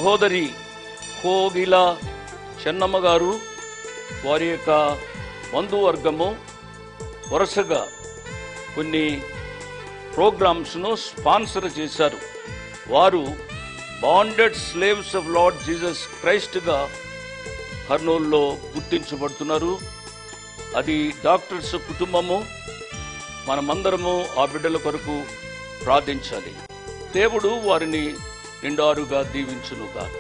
సహోదరి కోగిల చెన్నమ్మ గారు వారి యొక్క బంధువర్గము వరుసగా కొన్ని ప్రోగ్రామ్స్ను స్పాన్సర్ చేశారు వారు bonded slaves of Lord Jesus క్రైస్ట్గా కర్నూలులో గుర్తించబడుతున్నారు అది డాక్టర్స్ కుటుంబము మనమందరము ఆ బిడ్డల కొరకు ప్రార్థించాలి దేవుడు వారిని నిండారుగా దీవించునుగాక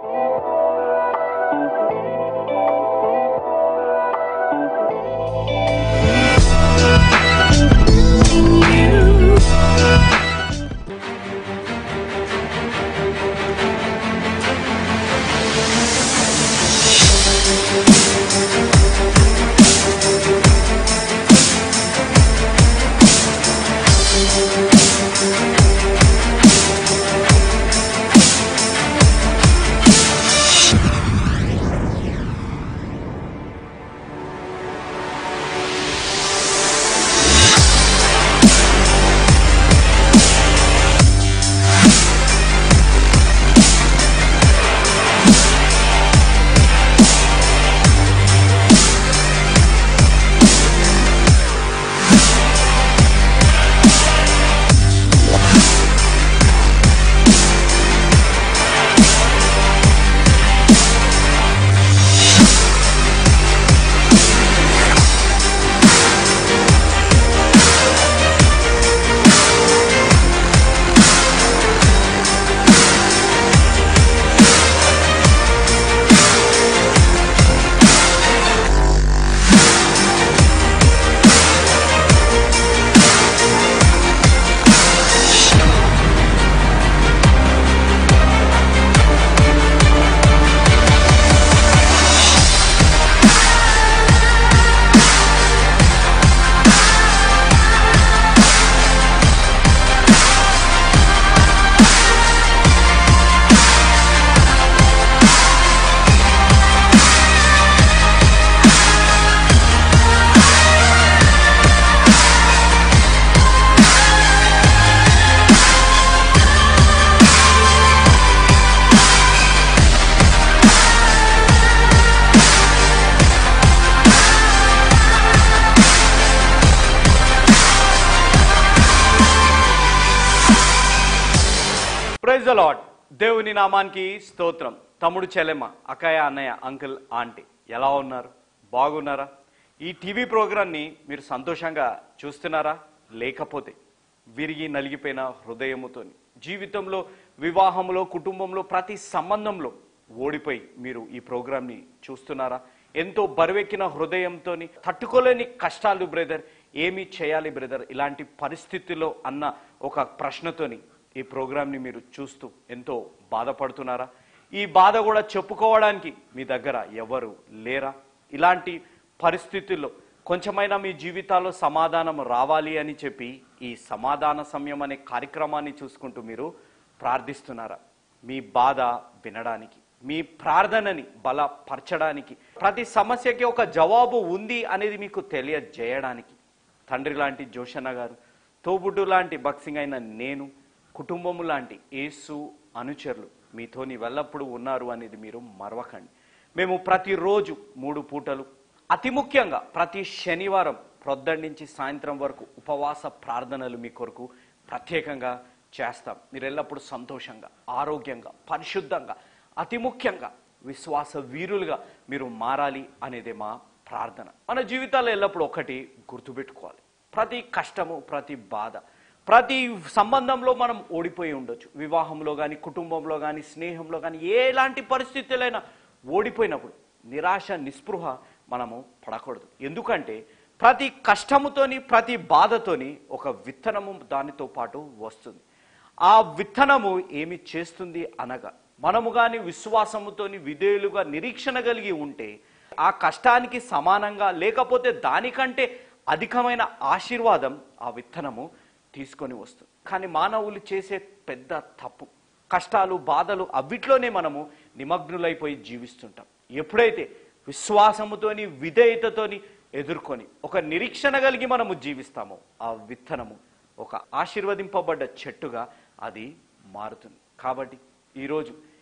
ప్రైజ్ ద లాడ్ దేవుని నామానికి స్తోత్రం తమ్ముడు చెల్లెమ్మ అక్కయ్య అన్నయ్య అంకుల్ ఆంటీ ఎలా ఉన్నారు బాగున్నారా ఈ టీవీ ప్రోగ్రాన్ని మీరు సంతోషంగా చూస్తున్నారా లేకపోతే విరిగి నలిగిపోయిన హృదయముతోని జీవితంలో వివాహంలో కుటుంబంలో ప్రతి సంబంధంలో ఓడిపోయి మీరు ఈ ప్రోగ్రామ్ని చూస్తున్నారా ఎంతో బరువెక్కిన హృదయంతో తట్టుకోలేని కష్టాలు బ్రదర్ ఏమి చేయాలి బ్రదర్ ఇలాంటి పరిస్థితిలో అన్న ఒక ప్రశ్నతోని ఈ ప్రోగ్రామ్ని మీరు చూస్తూ ఎంతో బాధపడుతున్నారా ఈ బాధ కూడా చెప్పుకోవడానికి మీ దగ్గర ఎవరు లేరా ఇలాంటి పరిస్థితుల్లో కొంచెమైనా మీ జీవితాల్లో సమాధానం రావాలి అని చెప్పి ఈ సమాధాన సమయం అనే కార్యక్రమాన్ని చూసుకుంటూ మీరు ప్రార్థిస్తున్నారా మీ బాధ వినడానికి మీ ప్రార్థనని బలపరచడానికి ప్రతి సమస్యకి ఒక జవాబు ఉంది అనేది మీకు తెలియజేయడానికి తండ్రి లాంటి జోషన్న గారు తోబుడ్డు లాంటి బక్సింగ్ అయిన నేను కుటుంబము లాంటి యేసు అనుచరులు మీతోని వెళ్ళప్పుడు ఉన్నారు అనేది మీరు మరవకండి మేము ప్రతిరోజు మూడు పూటలు అతి ముఖ్యంగా ప్రతి శనివారం ప్రొద్దటి నుంచి సాయంత్రం వరకు ఉపవాస ప్రార్థనలు మీ కొరకు ప్రత్యేకంగా చేస్తాం మీరు ఎల్లప్పుడూ సంతోషంగా ఆరోగ్యంగా పరిశుద్ధంగా అతి ముఖ్యంగా విశ్వాస వీరులుగా మీరు మారాలి అనేదే మా ప్రార్థన మన జీవితాల్లో ఎల్లప్పుడూ ఒకటి గుర్తుపెట్టుకోవాలి ప్రతి కష్టము ప్రతి బాధ ప్రతి సంబంధంలో మనం ఓడిపోయి ఉండొచ్చు వివాహంలో కానీ కుటుంబంలో కానీ స్నేహంలో కానీ ఎలాంటి పరిస్థితులైనా ఓడిపోయినప్పుడు నిరాశ నిస్పృహ మనము పడకూడదు ఎందుకంటే ప్రతి కష్టముతోని ప్రతి బాధతోని ఒక విత్తనము దానితో పాటు వస్తుంది ఆ విత్తనము ఏమి చేస్తుంది అనగా మనము గాని విశ్వాసముతోని విధేయులుగా నిరీక్షణ కలిగి ఉంటే ఆ కష్టానికి సమానంగా లేకపోతే దానికంటే అధికమైన ఆశీర్వాదం ఆ విత్తనము తీసుకొని వస్తుంది కానీ మానవులు చేసే పెద్ద తప్పు కష్టాలు బాధలు అవిట్లోనే మనము నిమగ్నులైపోయి జీవిస్తుంటాం ఎప్పుడైతే విశ్వాసముతోని విధేయతతోని ఎదుర్కొని ఒక నిరీక్షణ కలిగి మనము జీవిస్తామో ఆ విత్తనము ఒక ఆశీర్వదింపబడ్డ చెట్టుగా అది మారుతుంది కాబట్టి ఈరోజు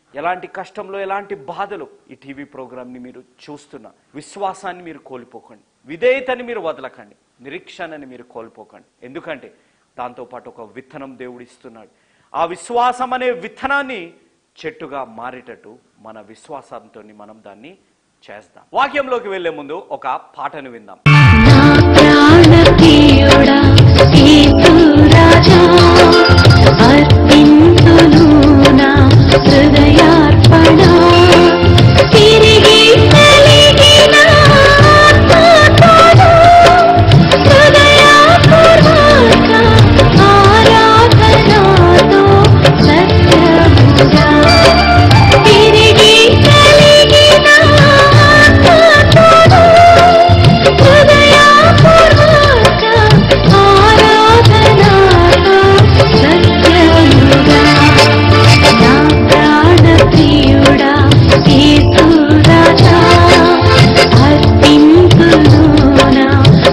ఎలాంటి కష్టంలో ఎలాంటి బాధలు ఈ టీవీ ప్రోగ్రామ్ని మీరు చూస్తున్న విశ్వాసాన్ని మీరు కోల్పోకండి విధేయతని మీరు వదలకండి నిరీక్షణని మీరు కోల్పోకండి ఎందుకంటే దాంతోపాటు ఒక విత్తనం దేవుడు ఇస్తున్నాడు ఆ విశ్వాసం అనే విత్తనాన్ని చెట్టుగా మారేటట్టు మన విశ్వాసంతో మనం దాన్ని చేస్తాం వాక్యంలోకి వెళ్లే ముందు ఒక పాటను విందాం ప్రాణప్రియుడా యేసు రాజా అర్పింతును నా హృదయార్పణ తిరిగి కలిగిన ఆత్మతోను హృదయపూర్వక ఆరాధనతో సత్యముగా తిరిగి కలిగిన ఆత్మతోను హృదయపూర్వక ఆరాధనతో సత్యముగా నా ప్రాణప్రియుడా యేసు రాజా అర్పింతును నా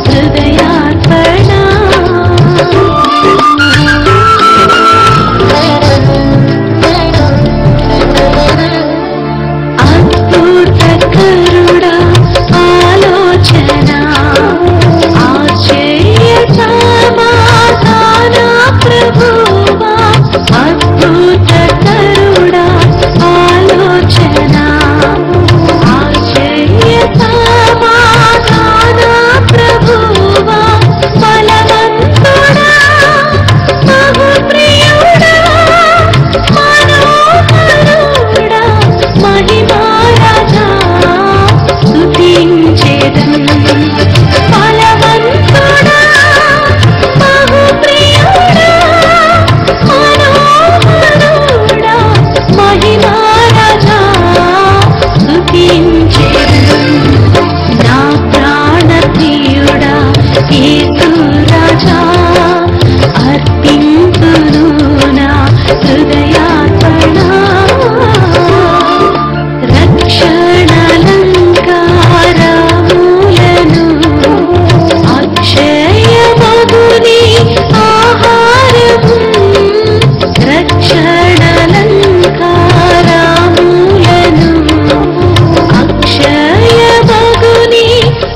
హృదయార్పణ అద్భుతకరుడా ఆలోచన ఆశ్చర్య సమాధాన ప్రభువా అద్భుతకరుడా ఆలోచన ఆశ్చర్య సమాధాన ప్రభువా బలవంతుడా బహుప్రియుడా మనోహరుడా మహిమారాజా స్తుతించెదన్ బలవంతుడా బహుప్రియుడా మనోహరుడా మహిమారాజా స్తుతించెదన్ నా ప్రాణప్రియుడా యేసు రాజా అర్పింతును నా హృదయార్పణ రక్షణలంకారములను అక్షయమగుని ఆహారము రక్షణలంకారములను అక్షయమగుని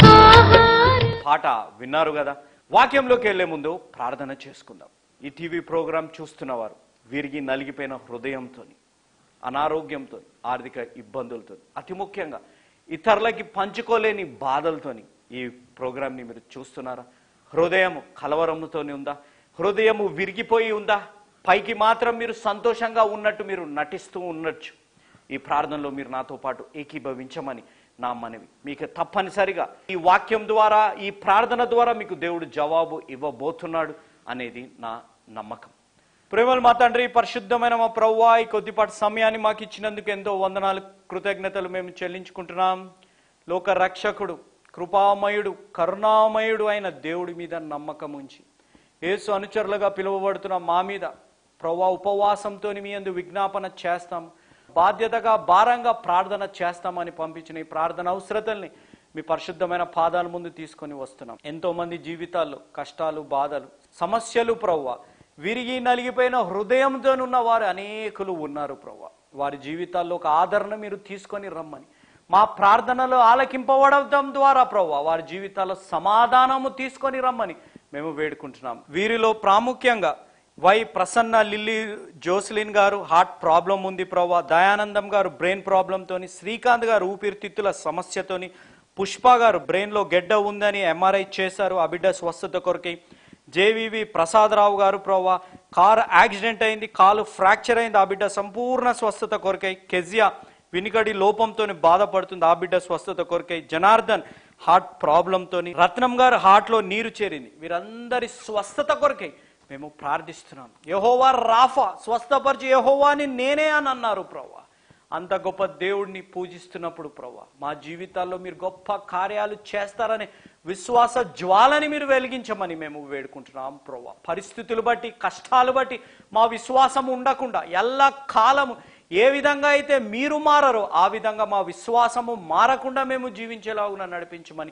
ఆహారం పాట విన్నారు కదా వాక్యంలోకి వెళ్లే ముందు ప్రార్థన చేసుకుందాం ఈ టీవీ ప్రోగ్రాం చూస్తున్నవారు విరిగి నలిగిపోయిన హృదయంతో అనారోగ్యంతో ఆర్థిక ఇబ్బందులతో అతి ముఖ్యంగా ఇతరులకి పంచుకోలేని బాధలతోని ఈ ప్రోగ్రాంని మీరు చూస్తున్నారా హృదయం కలవరంతోనే ఉందా హృదయము విరిగిపోయి ఉందా పైకి మాత్రం మీరు సంతోషంగా ఉన్నట్టు మీరు నటిస్తూ ఉండొచ్చు ఈ ప్రార్థనలో మీరు నాతో పాటు ఏకీభవించమని నా మనవి మీకు తప్పనిసరిగా ఈ వాక్యం ద్వారా ఈ ప్రార్థన ద్వారా మీకు దేవుడు జవాబు ఇవ్వబోతున్నాడు అనేది నా నమ్మకం ప్రేమలు మా తండ్రి పరిశుద్ధమైన మా ప్రవ్వా ఈ కొద్దిపాటి సమయాన్ని మాకు ఇచ్చినందుకు ఎంతో వందనాలు కృతజ్ఞతలు మేము చెల్లించుకుంటున్నాం లోక రక్షకుడు కృపామయుడు కరుణామయుడు అయిన దేవుడి మీద నమ్మకం ఉంచి యేసు అనుచరులుగా పిలువబడుతున్న మా మీద ప్రవ్వా ఉపవాసంతో మీ అందు విజ్ఞాపన చేస్తాం బాధ్యతగా భారంగా ప్రార్థన చేస్తామని పంపించిన ఈ ప్రార్థన అవసరతల్ని మీ పరిశుద్ధమైన పాదాల ముందు తీసుకొని వస్తున్నాం ఎంతో మంది జీవితాల్లో కష్టాలు బాధలు సమస్యలు ప్రవ్వ విరిగి నలిగిపోయిన హృదయంతోనున్న వారు అనేకులు ఉన్నారు ప్రవ్వ వారి జీవితాల్లో ఒక ఆదరణ మీరు తీసుకొని రమ్మని మా ప్రార్థనలు ఆలకింపబడటం ద్వారా ప్రవ్వ వారి జీవితాల్లో సమాధానము తీసుకొని రమ్మని మేము వేడుకుంటున్నాం వీరిలో ప్రాముఖ్యంగా వై ప్రసన్న లిల్లీ జోస్లిన్ గారు హార్ట్ ప్రాబ్లం ఉంది ప్రవ్వా దయానందం గారు బ్రెయిన్ ప్రాబ్లంతోని శ్రీకాంత్ గారు ఊపిరితిత్తుల సమస్యతోని పుష్ప గారు బ్రెయిన్లో గెడ్డ ఉందని ఎంఆర్ఐ చేశారు ఆ బిడ్డ స్వస్థత కొరకై జేవివి ప్రసాదరావు గారు ప్రవ్వా కారు యాక్సిడెంట్ అయింది కాలు ఫ్రాక్చర్ అయింది ఆ బిడ్డ సంపూర్ణ స్వస్థత కొరకై కెజియా వినికడి లోపంతో బాధపడుతుంది ఆ బిడ్డ స్వస్థత కొరకై జనార్దన్ హార్ట్ ప్రాబ్లంతోని రత్నం గారు హార్ట్లో నీరు చేరింది వీరందరి స్వస్థత కొరకై మేము ప్రార్థిస్తున్నాం యహోవా రాఫా స్వస్థపరిచి యహోవాని నేనే అని అన్నారు ప్రవ్వా అంత గొప్ప దేవుడిని పూజిస్తున్నప్పుడు ప్రవ్వా మా జీవితాల్లో మీరు గొప్ప కార్యాలు చేస్తారనే విశ్వాస జ్వాలని మీరు వెలిగించమని మేము వేడుకుంటున్నాం ప్రవ్వా పరిస్థితులు బట్టి కష్టాలు బట్టి మా విశ్వాసం ఉండకుండా ఎల్ల కాలము ఏ విధంగా అయితే మీరు మారరో ఆ విధంగా మా విశ్వాసము మారకుండా మేము జీవించేలాగా నడిపించమని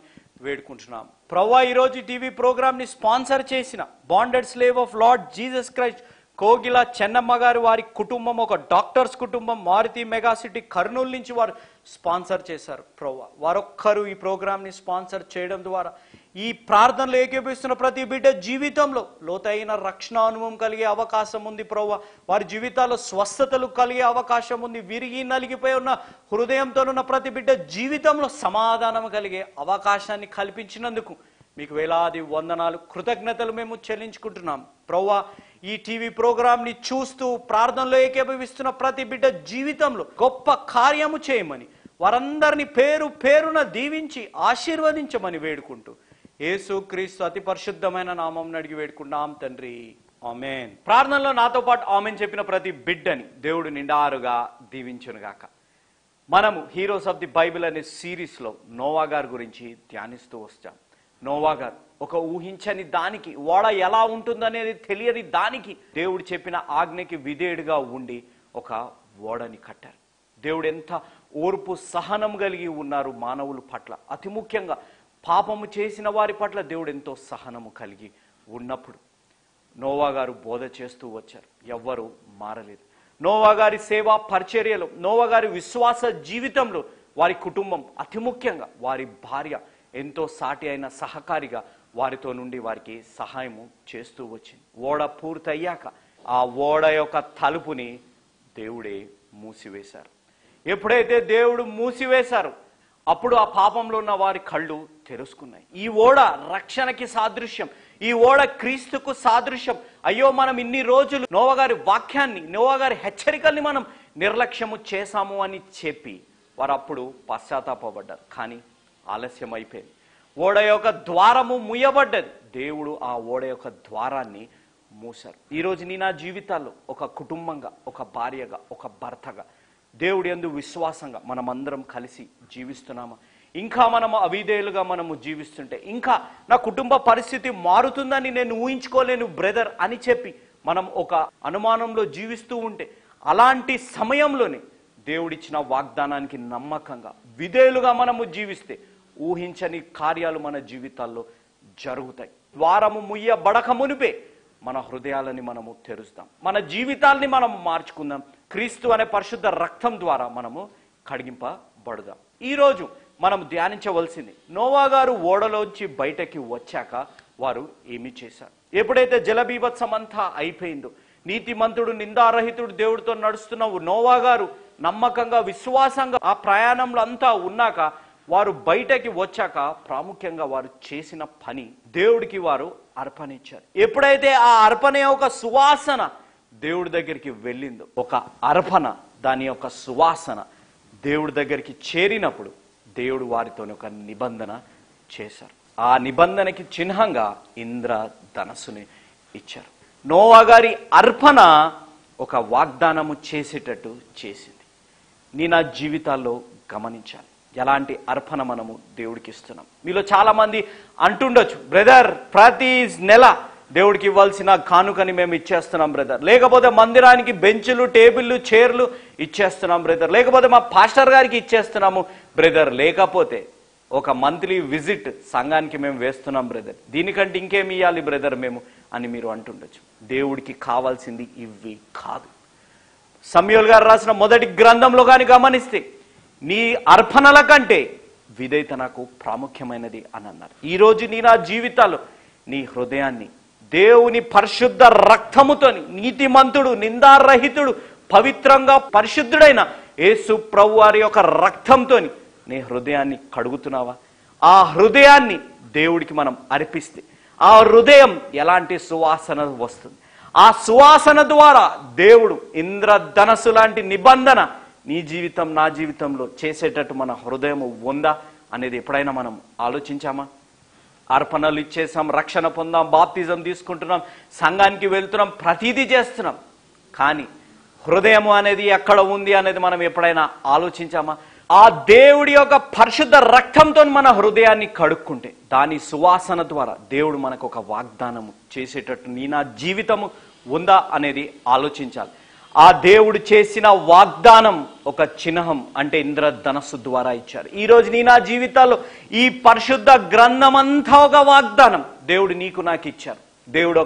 వేడుకుంటున్నాం ప్రవ్వా ఈరోజు టీవీ ప్రోగ్రామ్ ని స్పాన్సర్ చేసిన bonded slave of Lord Jesus Christ Kogila Chennamma గారు వారి కుటుంబం ఒక డాక్టర్స్ కుటుంబం మారుతి మెగాసిటీ కర్నూలు నుంచి వారు స్పాన్సర్ చేశారు ప్రోవా వారొక్కరు ఈ ప్రోగ్రామ్ని స్పాన్సర్ చేయడం ద్వారా ఈ ప్రార్థనలు ఏకీపిస్తున్న ప్రతి బిడ్డ జీవితంలో లోతైన రక్షణ అనుభవం కలిగే అవకాశం ఉంది ప్రోవా వారి జీవితాల్లో స్వస్థతలు కలిగే అవకాశం ఉంది విరిగి నలిగిపోయి ఉన్న హృదయంతో ఉన్న ప్రతి బిడ్డ జీవితంలో సమాధానం కలిగే అవకాశాన్ని కల్పించినందుకు మీకు వేలాది వందనాలు కృతజ్ఞతలు మేము చెల్లించుకుంటున్నాం ప్రవ్వా ఈ టీవీ ప్రోగ్రామ్ని చూస్తూ ప్రార్థనలో ఏకీభవిస్తున్న ప్రతి బిడ్డ జీవితంలో గొప్ప కార్యము చేయమని వారందరినీ పేరు పేరున దీవించి ఆశీర్వదించమని వేడుకుంటూ యేసు క్రీస్తు అతి పరిశుద్ధమైన నామం అడిగి వేడుకున్నాం తండ్రి ఆమెన్ ప్రార్థనలో నాతో పాటు ఆమెన్ చెప్పిన ప్రతి బిడ్డని దేవుడు నిండారుగా దీవించునుగాక మనము హీరోస్ ఆఫ్ ది బైబిల్ అనే సిరీస్లో నోవా గారి గురించి ధ్యానిస్తూ వస్తాం నోవా గారు ఒక ఊహించని దానికి ఓడ ఎలా ఉంటుందనేది తెలియని దానికి దేవుడు చెప్పిన ఆజ్ఞకి విధేయుడిగా ఉండి ఒక ఓడని కట్టారు దేవుడు ఎంత ఓర్పు సహనం కలిగి ఉన్నారు మానవుల పట్ల అతి ముఖ్యంగా పాపము చేసిన వారి పట్ల దేవుడు ఎంతో సహనము కలిగి ఉన్నప్పుడు నోవా గారు బోధ చేస్తూ వచ్చారు ఎవ్వరూ మారలేదు నోవా గారి సేవా పరిచర్యలో నోవా గారి విశ్వాస జీవితంలో వారి కుటుంబం అతి ముఖ్యంగా వారి భార్య ఎంతో సాటి అయిన సహకారిగా వారితో నుండి వారికి సహాయము చేస్తూ వచ్చింది ఓడ పూర్తయ్యాక ఆ ఓడ యొక్క తలుపుని దేవుడే మూసివేశారు ఎప్పుడైతే దేవుడు మూసివేశారు అప్పుడు ఆ పాపంలో ఉన్న వారి కళ్ళు తెరుచుకున్నాయి ఈ ఓడ రక్షణకి సాదృశ్యం ఈ ఓడ క్రీస్తుకు సాదృశ్యం అయ్యో మనం ఇన్ని రోజులు నోవగారి వాక్యాన్ని నోవగారి హెచ్చరికల్ని మనం నిర్లక్ష్యము చేశాము అని చెప్పి వారు అప్పుడు పశ్చాత్తాపడ్డారు కానీ ఆలస్యం అయిపోయింది ఓడ యొక్క ద్వారము ముయ్యబడ్డది దేవుడు ఆ ఓడ యొక్క ద్వారాన్ని మూశారు ఈరోజు నీ నా జీవితాల్లో ఒక కుటుంబంగా ఒక భార్యగా ఒక భర్తగా దేవుడి యందు విశ్వాసంగా మనమందరం కలిసి జీవిస్తున్నామా ఇంకా మనము అవిధేయులుగా మనము జీవిస్తుంటే ఇంకా నా కుటుంబ పరిస్థితి మారుతుందని నేను ఊహించుకోలేను బ్రదర్ అని చెప్పి మనం ఒక అనుమానంలో జీవిస్తూ ఉంటే అలాంటి సమయంలోనే దేవుడిచ్చిన వాగ్దానానికి నమ్మకంగా విధేయులుగా మనము జీవిస్తే ఊహించని కార్యాలు మన జీవితాల్లో జరుగుతాయి ద్వారము ముయ్యబడక మునిపే మన హృదయాలని మనము తెరుస్తాం మన జీవితాల్ని మనము మార్చుకుందాం క్రీస్తు అనే పరిశుద్ధ రక్తం ద్వారా మనము కడిగింపబడుదాం ఈరోజు మనం ధ్యానించవలసింది నోవా గారు ఓడలోంచి బయటకి వచ్చాక వారు ఏమి చేశారు ఎప్పుడైతే జలబీభత్సం అంతా అయిపోయిందో నీతిమంతుడు నిందారహితుడు దేవుడితో నడుస్తున్న నోవా గారు నమ్మకంగా విశ్వాసంగా ఆ ప్రయాణంలో అంతా ఉన్నాక వారు బయటకి వచ్చాక ప్రాముఖ్యంగా వారు చేసిన పని దేవుడికి వారు అర్పణ ఇచ్చారు ఎప్పుడైతే ఆ అర్పణ యొక్క సువాసన దేవుడి దగ్గరికి వెళ్ళిందో ఒక అర్పణ దాని యొక్క సువాసన దేవుడి దగ్గరికి చేరినప్పుడు దేవుడు వారితో ఒక నిబంధన చేశారు ఆ నిబంధనకి చిహ్నంగా ఇంద్ర ధనస్సుని ఇచ్చారు నోవా గారి అర్పణ ఒక వాగ్దానము చేసేటట్టు చేసింది నీ నా జీవితాల్లో గమనించాలి ఎలాంటి అర్పణ మనము దేవుడికి ఇస్తున్నాం మీలో చాలా మంది అంటుండొచ్చు బ్రదర్ ప్రతి నెల దేవుడికి ఇవ్వాల్సిన కానుకని మేము ఇచ్చేస్తున్నాం బ్రదర్ లేకపోతే మందిరానికి బెంచులు టేబుల్లు చైర్లు ఇచ్చేస్తున్నాం బ్రదర్ లేకపోతే మా పాస్టర్ గారికి ఇచ్చేస్తున్నాము బ్రదర్ లేకపోతే ఒక మంత్లీ విజిట్ సంఘానికి మేము వేస్తున్నాం బ్రదర్ దీనికంటే ఇంకేమి ఇవ్వాలి బ్రదర్ మేము అని మీరు అంటుండొచ్చు దేవుడికి కావాల్సింది ఇవి కాదు సమయోల్ గారు రాసిన మొదటి గ్రంథంలో కానీ గమనిస్తే నీ అర్పణల కంటే విధేయత నాకు ప్రాముఖ్యమైనది అని అన్నారు ఈరోజు నీ నా జీవితాలు నీ హృదయాన్ని దేవుని పరిశుద్ధ రక్తముతోని నీతిమంతుడు నిందారహితుడు పవిత్రంగా పరిశుద్ధుడైన యేసు ప్రభు వారి యొక్క రక్తంతోని నీ హృదయాన్ని కడుగుతున్నావా ఆ హృదయాన్ని దేవుడికి మనం అర్పిస్తే ఆ హృదయం ఎలాంటి సువాసన వస్తుంది ఆ సువాసన ద్వారా దేవుడు ఇంద్రధనస్సు లాంటి నిబంధన నీ జీవితం నా జీవితంలో చేసేటట్టు మన హృదయం ఉందా అనేది ఎప్పుడైనా మనం ఆలోచించామా అర్పణలు ఇచ్చేసాం రక్షణ పొందాం బాప్తిజం తీసుకుంటున్నాం సంఘానికి వెళ్తున్నాం ప్రతిదీ చేస్తున్నాం కానీ హృదయము అనేది ఎక్కడ ఉంది అనేది మనం ఎప్పుడైనా ఆలోచించామా ఆ దేవుడి యొక్క పరిశుద్ధ రక్తంతో మన హృదయాన్ని కడుక్కుంటే దాని సువాసన ద్వారా దేవుడు మనకు ఒక వాగ్దానము చేసేటట్టు నీ నా జీవితము ఉందా అనేది ఆలోచించాలి ఆ దేవుడు చేసిన వాగ్దానం ఒక చిహ్నం అంటే ఇంద్రధనస్సు ద్వారా ఇచ్చారు ఈ రోజు నీ నా జీవితాల్లో ఈ పరిశుద్ధ గ్రంథమంతా ఒక వాగ్దానం దేవుడు నీకు నాకు ఇచ్చారు దేవుడు ఒక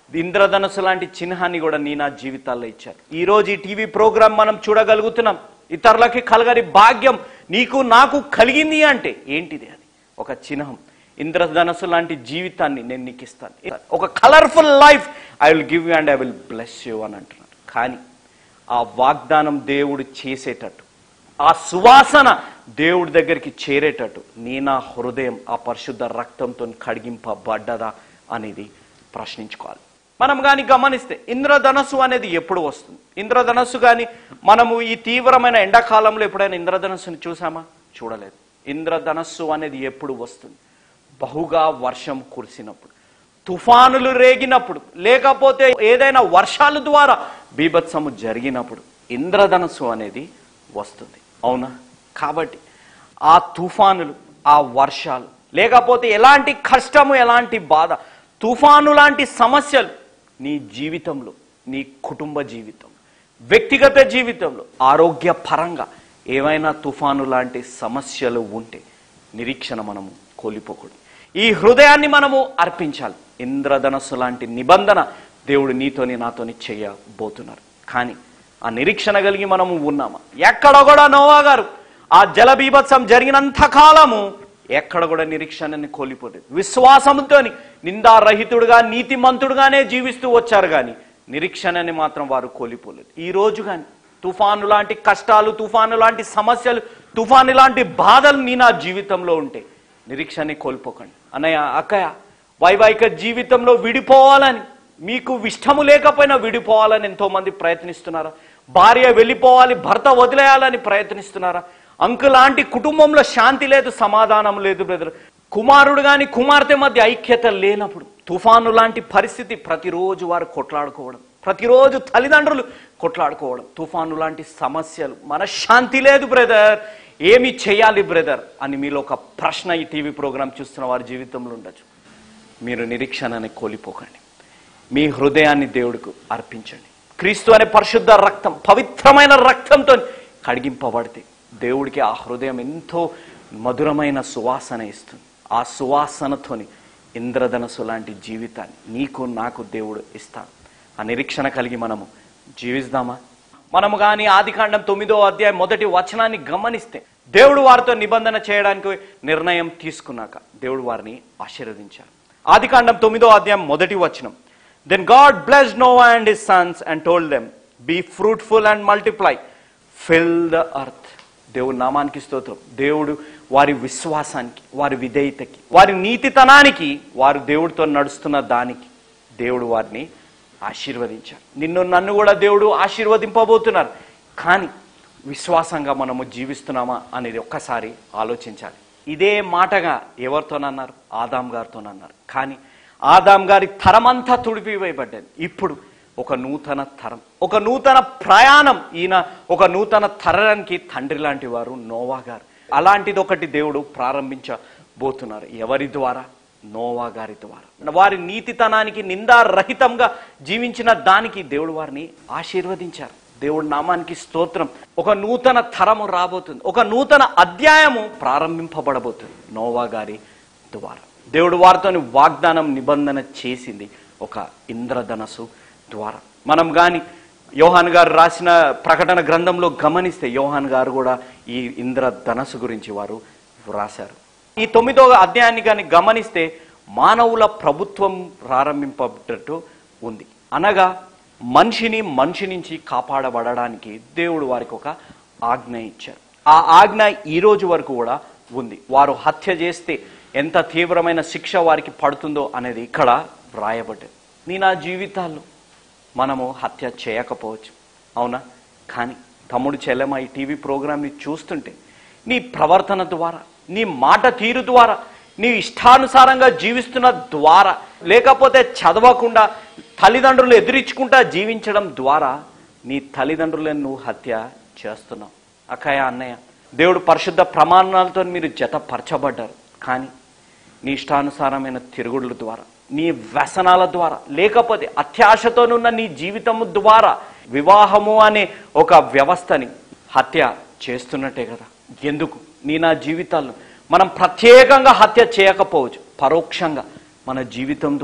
ఇంద్రధనస్సు లాంటి చిహ్నాన్ని కూడా నీ నా జీవితాల్లో ఇచ్చారు ఈ రోజు ఈ టీవీ ప్రోగ్రాం మనం చూడగలుగుతున్నాం ఇతరులకి కలగని భాగ్యం నీకు నాకు కలిగింది అంటే ఏంటిది అది ఒక చిహ్నం ఇంద్రధనస్సు లాంటి జీవితాన్ని నేను నీకు ఇస్తాను ఒక colourful life I will give you and I will bless you అని అంటున్నాడు కానీ ఆ వాగ్దానం దేవుడు చేసేటట్టు ఆ సువాసన దేవుడి దగ్గరికి చేరేటట్టు నీ నా హృదయం ఆ పరిశుద్ధ రక్తంతో కడిగింపబడ్డదా అనేది ప్రశ్నించుకోవాలి మనం కానీ గమనిస్తే ఇంద్రధనస్సు అనేది ఎప్పుడు వస్తుంది ఇంద్రధనస్సు కానీ మనము ఈ తీవ్రమైన ఎండాకాలంలో ఎప్పుడైనా ఇంద్రధనస్సుని చూసామా చూడలేదు ఇంద్రధనస్సు అనేది ఎప్పుడు వస్తుంది బహుగా వర్షం కురిసినప్పుడు తుఫానులు రేగినప్పుడు లేకపోతే ఏదైనా వర్షాల ద్వారా బీభత్సము జరిగినప్పుడు ఇంద్రధనస్సు అనేది వస్తుంది అవునా కాబట్టి ఆ తుఫానులు ఆ వర్షాలు లేకపోతే ఎలాంటి కష్టము ఎలాంటి బాధ తుఫాను లాంటి సమస్యలు నీ జీవితంలో నీ కుటుంబ జీవితం వ్యక్తిగత జీవితంలో ఆరోగ్య పరంగా ఏవైనా తుఫాను లాంటి సమస్యలు ఉంటే నిరీక్షణ మనము కోల్పోకూడదు ఈ హృదయాన్ని మనము అర్పించాలి ఇంద్రధనస్సు లాంటి నిబంధన దేవుడు నీతోని నాతోని చేయబోతున్నారు కానీ ఆ నిరీక్షణ కలిగి మనము ఉన్నామా ఎక్కడ కూడా నోవా గారు ఆ జల బీభత్సం జరిగినంత కాలము ఎక్కడ కూడా నిరీక్షణని కోల్పోలేదు విశ్వాసంతోని నిందారహితుడుగా నీతిమంతుడుగానే జీవిస్తూ వచ్చారు కానీ నిరీక్షణని మాత్రం వారు కోల్పోలేదు ఈ రోజు కానీ తుఫాను లాంటి కష్టాలు తుఫాను లాంటి సమస్యలు తుఫాను లాంటి బాధలు నీ నా జీవితంలో ఉంటే నిరీక్షణని కోల్పోకండి అన్నయ్య అక్కయ్య వైవాహిక జీవితంలో విడిపోవాలని మీకు ఇష్టము లేకపోయినా విడిపోవాలని ఎంతో మంది ప్రయత్నిస్తున్నారా భార్య వెళ్ళిపోవాలి భర్త వదిలేయాలని ప్రయత్నిస్తున్నారా అంకు లాంటి కుటుంబంలో శాంతి లేదు సమాధానం లేదు బ్రదర్ కుమారుడు గాని కుమార్తె మధ్య ఐక్యత లేనప్పుడు తుఫాను లాంటి పరిస్థితి ప్రతిరోజు వారు కొట్లాడుకోవడం ప్రతిరోజు తల్లిదండ్రులు కొట్లాడుకోవడం తుఫాను లాంటి సమస్యలు మనశ్శాంతి లేదు బ్రదర్ ఏమి చేయాలి బ్రదర్ అని మీలో ఒక ప్రశ్న ఈ టీవీ ప్రోగ్రాం చూస్తున్న వారి జీవితంలో ఉండొచ్చు మీరు నిరీక్షణని కోల్పోకండి మీ హృదయాన్ని దేవుడికి అర్పించండి క్రీస్తు అనే పరిశుద్ధ రక్తం పవిత్రమైన రక్తంతో కడిగింపబడితే దేవుడికి ఆ హృదయం ఎంతో మధురమైన సువాసన ఇస్తుంది ఆ సువాసనతోని ఇంద్రధనస్సు లాంటి జీవితాన్ని నీకు నాకు దేవుడు ఇస్తాడు ఆ నిరీక్షణ కలిగి మనము జీవిస్తామా మనము కానీ ఆదికాండం తొమ్మిదో అధ్యాయం మొదటి వచనాన్ని గమనిస్తే దేవుడు వారితో నిబంధన చేయడానికి నిర్ణయం తీసుకున్నాక దేవుడు వారిని ఆశీర్వదించారు ఆదికాండం తొమ్మిదో అధ్యాయం మొదటి వచనం then God bless Noah and his sons and told them be fruitful and multiply fill the earth దేవుడు నామానికి స్తోత్రం దేవుడు వారి విశ్వాసానికి వారి విధేయతకి వారి నీతితనానికి వారు దేవుడితో నడుస్తున్న దానికి దేవుడు వారిని ఆశీర్వదించారు నిన్ను నన్ను కూడా దేవుడు ఆశీర్వదింపబోతున్నారు కానీ విశ్వాసంగా మనము జీవిస్తున్నామా అనేది ఒక్కసారి ఆలోచించాలి ఇదే మాటగా ఎవరితోనన్నారు ఆదాం గారితోనన్నారు కానీ ఆదాం గారి తరమంతా తుడిపివేయబడ్డది ఇప్పుడు ఒక నూతన తరం ఒక నూతన ప్రయాణం ఈయన ఒక నూతన తరానికి తండ్రి లాంటి వారు నోవా గారు అలాంటిది ఒకటి దేవుడు ప్రారంభించబోతున్నారు ఎవరి ద్వారా నోవా గారి ద్వారా వారి నీతితనానికి నిందారహితంగా జీవించిన దానికి దేవుడు వారిని ఆశీర్వదించారు దేవుడి నామానికి స్తోత్రం ఒక నూతన తరము రాబోతుంది ఒక నూతన అధ్యాయము ప్రారంభింపబడబోతుంది నోవా గారి ద్వారా దేవుడు వారితో వాగ్దానం నిబంధన చేసింది ఒక ఇంద్రధనసు ద్వారా మనం గాని యోహాన్ గారు రాసిన ప్రకటన గ్రంథంలో గమనిస్తే యోహాన్ గారు కూడా ఈ ఇంద్రధనస్సు గురించి వారు రాశారు ఈ తొమ్మిదో అధ్యాయాన్ని కానీ గమనిస్తే మానవుల ప్రభుత్వం ప్రారంభింపబడ్డట్టు ఉంది అనగా మనిషిని మనిషి నుంచి కాపాడబడడానికి దేవుడు వారికి ఒక ఆజ్ఞ ఇచ్చారు ఆ ఆజ్ఞ ఈ రోజు వరకు కూడా ఉంది వారు హత్య చేస్తే ఎంత తీవ్రమైన శిక్ష వారికి పడుతుందో అనేది ఇక్కడ వ్రాయబడ్డది నీ నా జీవితాల్లో మనము హత్య చేయకపోవచ్చు అవునా కానీ తమ్ముడు చెల్లెమ ఈ టీవీ ప్రోగ్రామ్ని చూస్తుంటే నీ ప్రవర్తన ద్వారా నీ మాట తీరు ద్వారా నీ ఇష్టానుసారంగా జీవిస్తున్న ద్వారా లేకపోతే చదవకుండా తల్లిదండ్రులు ఎదిరించుకుంటా జీవించడం ద్వారా నీ తల్లిదండ్రులను నువ్వు హత్య చేస్తున్నావు అక్కయ్య అన్నయ్య దేవుడు పరిశుద్ధ ప్రమాణాలతో మీరు జతపరచబడ్డారు కానీ నీ ఇష్టానుసారమైన తిరుగుళ్ళ ద్వారా నీ వ్యసనాల ద్వారా లేకపోతే అత్యాశతోనున్న నీ జీవితము ద్వారా వివాహము అనే ఒక వ్యవస్థని హత్య చేస్తున్నట్టే కదా ఎందుకు నీ నా జీవితాల్లో మనం ప్రత్యేకంగా హత్య చేయకపోవచ్చు పరోక్షంగా మన జీవితం ద్వారా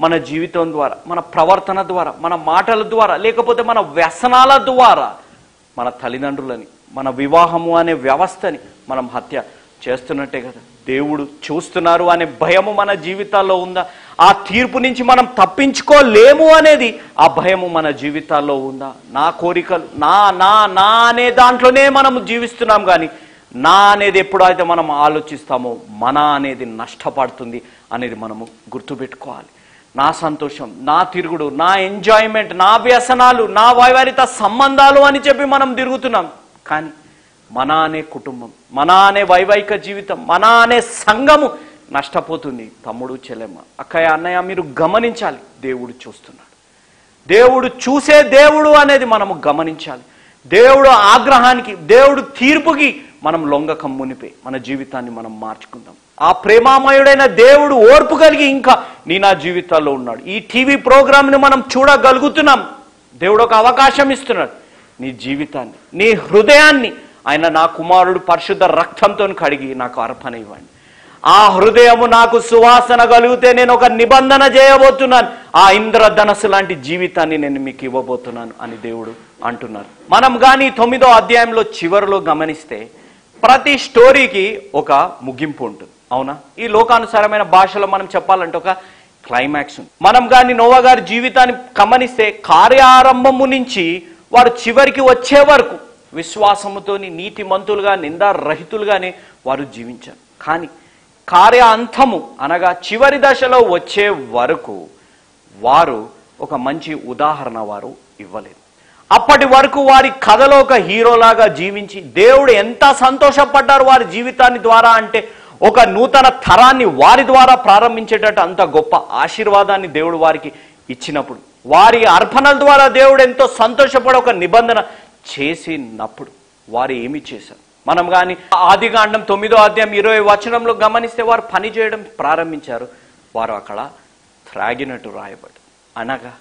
మన జీవితం ద్వారా మన ప్రవర్తన ద్వారా మన మాటల ద్వారా లేకపోతే మన వ్యసనాల ద్వారా మన తల్లిదండ్రులని మన వివాహము అనే వ్యవస్థని మనం హత్య చేస్తున్నట్టే కదా దేవుడు చూస్తున్నారు అనే భయము మన జీవితాల్లో ఉందా ఆ తీర్పు నుంచి మనం తప్పించుకోలేము అనేది ఆ భయము మన జీవితాల్లో ఉందా నా కోరికలు నా నా నా అనే దాంట్లోనే మనం జీవిస్తున్నాం కానీ నా అనేది ఎప్పుడైతే మనం ఆలోచిస్తామో మన అనేది నష్టపడుతుంది అనేది మనము గుర్తుపెట్టుకోవాలి నా సంతోషం నా తిరుగుడు నా ఎంజాయ్మెంట్ నా వ్యసనాలు నా వైవారిత సంబంధాలు అని చెప్పి మనం తిరుగుతున్నాం కానీ మన అనే కుటుంబం మన అనే వైవాహిక జీవితం మన అనే సంఘము నష్టపోతుంది తమ్ముడు చెల్లెమ్మ అక్కయ్య అన్నయ్య మీరు గమనించాలి దేవుడు చూస్తున్నాడు దేవుడు చూసే దేవుడు అనేది మనము గమనించాలి దేవుడు ఆగ్రహానికి దేవుడు తీర్పుకి మనం లొంగక మునిపే మన జీవితాన్ని మనం మార్చుకుందాం ఆ ప్రేమామయుడైన దేవుడు ఓర్పు కలిగి ఇంకా నీ నా జీవితాల్లో ఉన్నాడు ఈ టీవీ ప్రోగ్రామ్ని మనం చూడగలుగుతున్నాం దేవుడు ఒక అవకాశం ఇస్తున్నాడు నీ జీవితాన్ని నీ హృదయాన్ని ఆయన నా కుమారుడు పరిశుద్ధ రక్తంతో కడిగి నాకు అర్పణ ఇవ్వండి ఆ హృదయము నాకు సువాసన కలిగితే నేను ఒక నిబంధన చేయబోతున్నాను ఆ ఇంద్రధనస్సు లాంటి జీవితాన్ని నేను మీకు ఇవ్వబోతున్నాను అని దేవుడు అంటున్నారు మనం కానీ తొమ్మిదో అధ్యాయంలో చివరిలో గమనిస్తే ప్రతి స్టోరీకి ఒక ముగింపు ఉంటుంది అవునా ఈ లోకానుసారమైన భాషలో మనం చెప్పాలంటే ఒక క్లైమాక్స్ ఉంది మనం కానీ నోవా గారి జీవితాన్ని గమనిస్తే కార్యారంభము నుంచి వారు చివరికి వచ్చే వరకు విశ్వాసముతోని నీతిమంతులుగా నిందారహితులుగానే వారు జీవించారు కానీ కార్య అంతము అనగా చివరి దశలో వచ్చే వరకు వారు ఒక మంచి ఉదాహరణ వారు ఇవ్వలేదు అప్పటి వరకు వారి కథలో ఒక హీరోలాగా జీవించి దేవుడు ఎంత సంతోషపడ్డారు వారి జీవితాన్ని ద్వారా అంటే ఒక నూతన తరాన్ని వారి ద్వారా ప్రారంభించేటట్టు అంత గొప్ప ఆశీర్వాదాన్ని దేవుడు వారికి ఇచ్చినప్పుడు వారి అర్పణల ద్వారా దేవుడు ఎంతో సంతోషపడి ఒక నిబంధన చేసినప్పుడు వారు ఏమి చేశారు మనం కానీ ఆదికాండం తొమ్మిదో అధ్యాయం ఇరవై వచనంలో గమనిస్తే వారు పని చేయడం ప్రారంభించారు వారు అక్కడ త్రాగినట్టు రాయబడి అనగా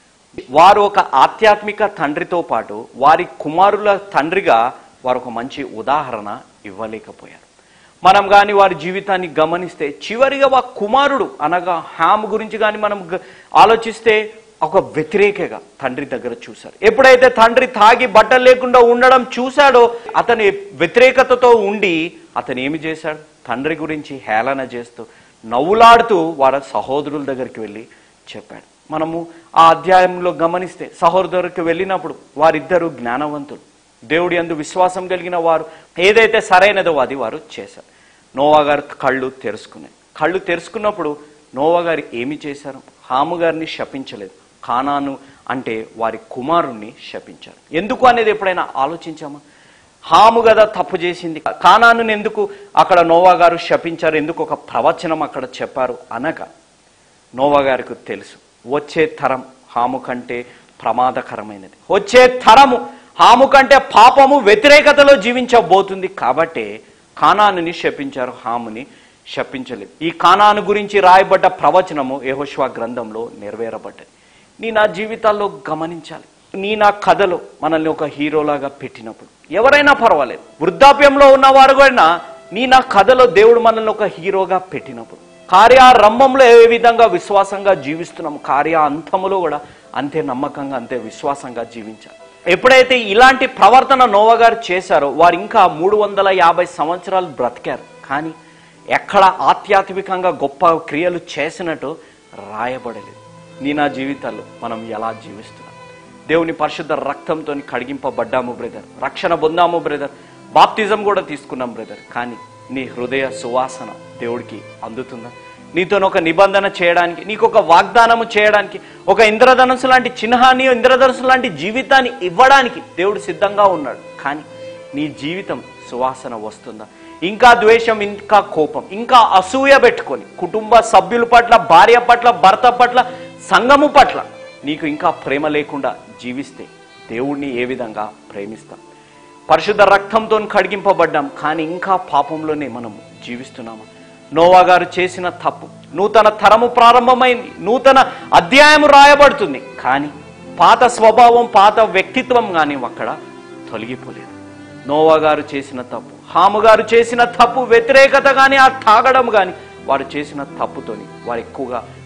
వారు ఒక ఆధ్యాత్మిక తండ్రితో పాటు వారి కుమారుల తండ్రిగా వారు ఒక మంచి ఉదాహరణ ఇవ్వలేకపోయారు మనం కానీ వారి జీవితాన్ని గమనిస్తే చివరిగా వా కుమారుడు అనగా హామ్ గురించి కానీ మనం గ- ఆలోచిస్తే ఒక వ్యతిరేకగా తండ్రి దగ్గర చూశారు ఎప్పుడైతే తండ్రి తాగి బట్టలు లేకుండా ఉండడం చూశాడో అతని వ్యతిరేకతతో ఉండి అతను ఏమి చేశాడు తండ్రి గురించి హేళన చేస్తూ నవ్వులాడుతూ వాళ్ళ సహోదరుల దగ్గరికి వెళ్ళి చెప్పాడు మనము ఆ అధ్యాయంలో గమనిస్తే సహోదరుకి వెళ్ళినప్పుడు వారిద్దరూ జ్ఞానవంతులు దేవుడి అందు విశ్వాసం కలిగిన వారు ఏదైతే సరైనదో అది వారు చేశారు నోవా గారు కళ్ళు తెరుచుకున్నాయి కళ్ళు తెరుచుకున్నప్పుడు నోవా గారు ఏమి చేశారు హాము గారిని శపించలేదు కానాను అంటే వారి కుమారుణ్ణి శపించారు ఎందుకు అనేది ఎప్పుడైనా ఆలోచించామా హాము కదా తప్పు చేసింది కానాను ఎందుకు అక్కడ నోవా గారు శపించారు ఎందుకు ఒక ప్రవచనం అక్కడ చెప్పారు అనగా నోవా గారికి తెలుసు వచ్చే తరం హాము కంటే ప్రమాదకరమైనది వచ్చే తరము హాము కంటే పాపము వ్యతిరేకతలో జీవించబోతుంది కాబట్టే కానానుని శపించారు హాముని శపించలేదు ఈ కానాను గురించి రాయబడ్డ ప్రవచనము యెహోషువ గ్రంథంలో నెరవేరబడ్డది నీ నా జీవితాల్లో గమనించాలి నీ నా కథలో మనల్ని ఒక హీరోలాగా పెట్టినప్పుడు ఎవరైనా పర్వాలేదు వృద్ధాప్యంలో ఉన్నవారు కూడా నీ నా కథలో దేవుడు మనల్ని ఒక హీరోగా పెట్టినప్పుడు కార్యారంభంలో ఏ విధంగా విశ్వాసంగా జీవిస్తున్నాం కార్య అంతములో కూడా అంతే నమ్మకంగా అంతే విశ్వాసంగా జీవించాలి ఎప్పుడైతే ఇలాంటి ప్రవర్తన నోవా గారు చేశారో వారు ఇంకా మూడు వందల యాభై సంవత్సరాలు బ్రతికారు కానీ ఎక్కడ ఆధ్యాత్మికంగా గొప్ప క్రియలు చేసినట్టు రాయబడలేదు నీ నా జీవితాల్లో మనం ఎలా జీవిస్తున్నాం దేవుని పరిశుద్ధ రక్తంతో కడిగింపబడ్డాము బ్రదర్ రక్షణ పొందాము బ్రదర్ బాప్తిజం కూడా తీసుకున్నాం బ్రదర్ కానీ నీ హృదయ సువాసన దేవుడికి అందుతుందా నీతో ఒక నిబంధన చేయడానికి నీకు ఒక వాగ్దానము చేయడానికి ఒక ఇంద్రధనుసు లాంటి చిహ్నాన్ని ఇంద్రధనుసు లాంటి జీవితాన్ని ఇవ్వడానికి దేవుడు సిద్ధంగా ఉన్నాడు కానీ నీ జీవితం సువాసన వస్తుందా ఇంకా ద్వేషం ఇంకా కోపం ఇంకా అసూయ పెట్టుకొని కుటుంబ సభ్యుల పట్ల భార్య పట్ల భర్త పట్ల సంఘము పట్ల నీకు ఇంకా ప్రేమ లేకుండా జీవిస్తే దేవుణ్ణి ఏ విధంగా ప్రేమిస్తాం పరిశుద్ధ రక్తంతో కడిగింపబడ్డాం కానీ ఇంకా పాపంలోనే మనం జీవిస్తున్నాము నోవా గారు చేసిన తప్పు నూతన తరము ప్రారంభమైంది నూతన అధ్యాయం రాయబడుతుంది కానీ పాత స్వభావం పాత వ్యక్తిత్వం కానీ అక్కడ తొలగిపోలేదు నోవా గారు చేసిన తప్పు హాము గారు చేసిన తప్పు వ్యతిరేకత కానీ ఆ తాగడం కానీ వారు చేసిన తప్పుతోని వారు ఎక్కువగా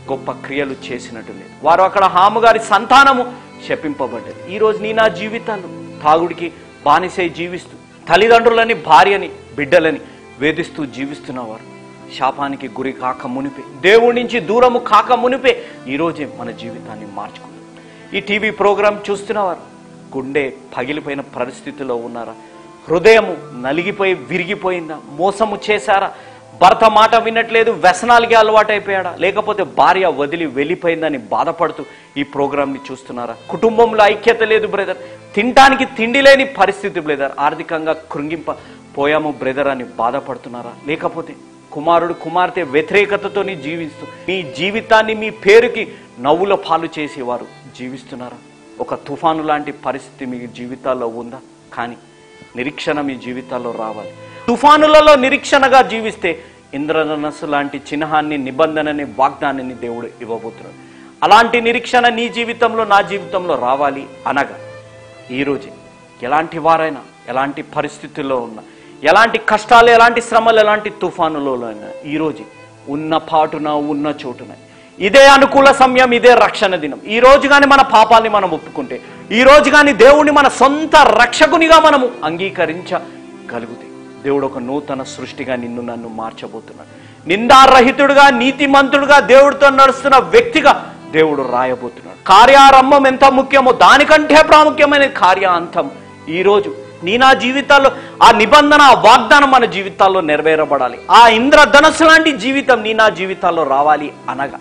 గొప్ప క్రియలు చేసినట్టు లేదు వారు అక్కడ హాము గారి సంతానము శపింపబడ్డది ఈ రోజు నీ నా జీవితాలు తాగుడికి బానిసై జీవిస్తూ తల్లిదండ్రులని భార్యని బిడ్డలని వేధిస్తూ జీవిస్తున్నవారు శాపానికి గురి కాక మునిపే దేవుడి నుంచి దూరము కాక మునిపే ఈరోజే మన జీవితాన్ని మార్చుకున్నాం ఈ టీవీ ప్రోగ్రాం చూస్తున్నవారు గుండె పగిలిపోయిన పరిస్థితిలో ఉన్నారా హృదయము నలిగిపోయి విరిగిపోయిందా మోసము చేశారా భర్త మాట వినట్లేదు వ్యసనాలకి అలవాటైపోయాడా లేకపోతే భార్య వదిలి వెళ్ళిపోయిందని బాధపడుతూ ఈ ప్రోగ్రాంని చూస్తున్నారా కుటుంబంలో ఐక్యత లేదు బ్రదర్ తినటానికి తిండి లేని పరిస్థితి బ్రదర్ ఆర్థికంగా కృంగింప పోయాము బ్రదర్ అని బాధపడుతున్నారా లేకపోతే కుమారుడు కుమార్తె వ్యతిరేకతతోని జీవిస్తూ మీ జీవితాన్ని మీ పేరుకి నవ్వుల పాలు చేసేవారు జీవిస్తున్నారా ఒక తుఫాను లాంటి పరిస్థితి మీ జీవితాల్లో ఉందా కానీ నిరీక్షణ మీ జీవితాల్లో రావాలి తుఫానులలో నిరీక్షణగా జీవిస్తే ఇంద్రధనస్సు లాంటి చిహ్నాన్ని నిబంధనని వాగ్దానాన్ని దేవుడు ఇవ్వబోతున్నాడు అలాంటి నిరీక్షణ నీ జీవితంలో నా జీవితంలో రావాలి అనగా ఈరోజే ఎలాంటి వారైనా ఎలాంటి పరిస్థితుల్లో ఉన్నా ఎలాంటి కష్టాలు ఎలాంటి శ్రమలు ఎలాంటి తుఫానులలో అయినా ఈరోజే ఉన్న పాటున ఉన్న చోటున ఇదే అనుకూల సమయం ఇదే రక్షణ దినం ఈ రోజు కానీ మన పాపాన్ని మనం ఒప్పుకుంటే ఈ రోజు కానీ దేవుణ్ణి మన సొంత రక్షకునిగా మనము అంగీకరించగలిగితే దేవుడు ఒక నూతన సృష్టిగా నిన్ను నన్ను మార్చబోతున్నాడు నిందారహితుడుగా నీతిమంతుడుగా దేవుడితో నడుస్తున్న వ్యక్తిగా దేవుడు రాయబోతున్నాడు కార్యారంభం ఎంత ముఖ్యమో దానికంటే ప్రాముఖ్యమైన కార్యాంతం ఈ రోజు నీ నా జీవితాల్లో ఆ నిబంధన ఆ వాగ్దానం మన జీవితాల్లో నెరవేరబడాలి ఆ ఇంద్రధనస్సు లాంటి జీవితం నీ నా జీవితాల్లో రావాలి అనగా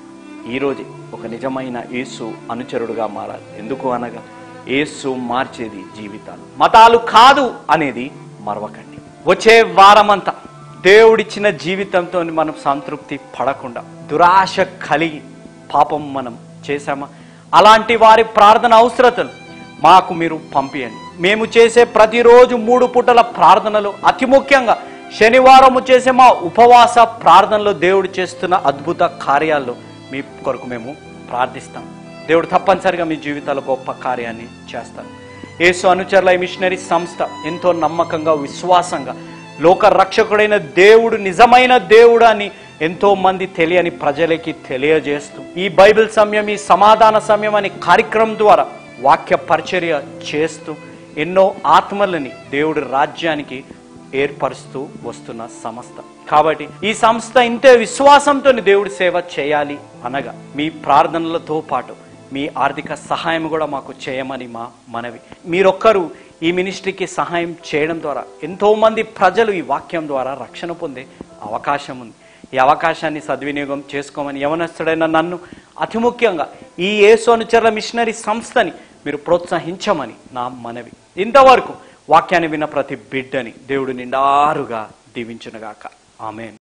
ఈరోజే ఒక నిజమైన యేసు అనుచరుడుగా మారాలి ఎందుకు అనగా యేసు మార్చేది జీవితాలు మతాలు కాదు అనేది మరవకండి వచ్చే వారమంతా దేవుడిచ్చిన జీవితంతో మనం సంతృప్తి పడకుండా దురాశ కలిగి పాపం మనం చేశామా అలాంటి వారి ప్రార్థన అవసరతలు మాకు మీరు పంపియండి మేము చేసే ప్రతిరోజు మూడు పూటల ప్రార్థనలు అతి ముఖ్యంగా శనివారము చేసే మా ఉపవాస ప్రార్థనలో దేవుడు చేస్తున్న అద్భుత కార్యాల్లో మీ కొరకు మేము ప్రార్థిస్తాం దేవుడు తప్పనిసరిగా మీ జీవితాల్లో గొప్ప కార్యాన్ని చేస్తారు యేసు అనుచరుల ఈ మిషనరీ సంస్థ ఎంతో నమ్మకంగా విశ్వాసంగా లోక రక్షకుడైన దేవుడు నిజమైన దేవుడు అని ఎంతో మంది తెలియని ప్రజలకి తెలియజేస్తూ ఈ బైబిల్ సమయం ఈ సమాధాన సమయం అనే కార్యక్రమం ద్వారా వాక్య పరిచర్య చేస్తూ ఎన్నో ఆత్మలని దేవుడి రాజ్యానికి ఏర్పరుస్తూ వస్తున్న సంస్థ కాబట్టి ఈ సంస్థ ఇంతే విశ్వాసంతో దేవుడి సేవ చేయాలి అనగా మీ ప్రార్థనలతో పాటు మీ ఆర్థిక సహాయం కూడా మాకు చేయమని మా మనవి మీరొక్కరు ఈ మినిస్ట్రీకి సహాయం చేయడం ద్వారా ఎంతో మంది ప్రజలు ఈ వాక్యం ద్వారా రక్షణ పొందే అవకాశం ఉంది ఈ అవకాశాన్ని సద్వినియోగం చేసుకోమని యవనస్తుడైన నన్ను అతి ముఖ్యంగా ఈ యేసు అనుచరుల మిషనరీ సంస్థని మీరు ప్రోత్సహించమని నా మనవి ఇంతవరకు వాక్యాన్ని విన్న ప్రతి బిడ్డని దేవుడు నిండారుగా దీవించునుగాక ఆమెన్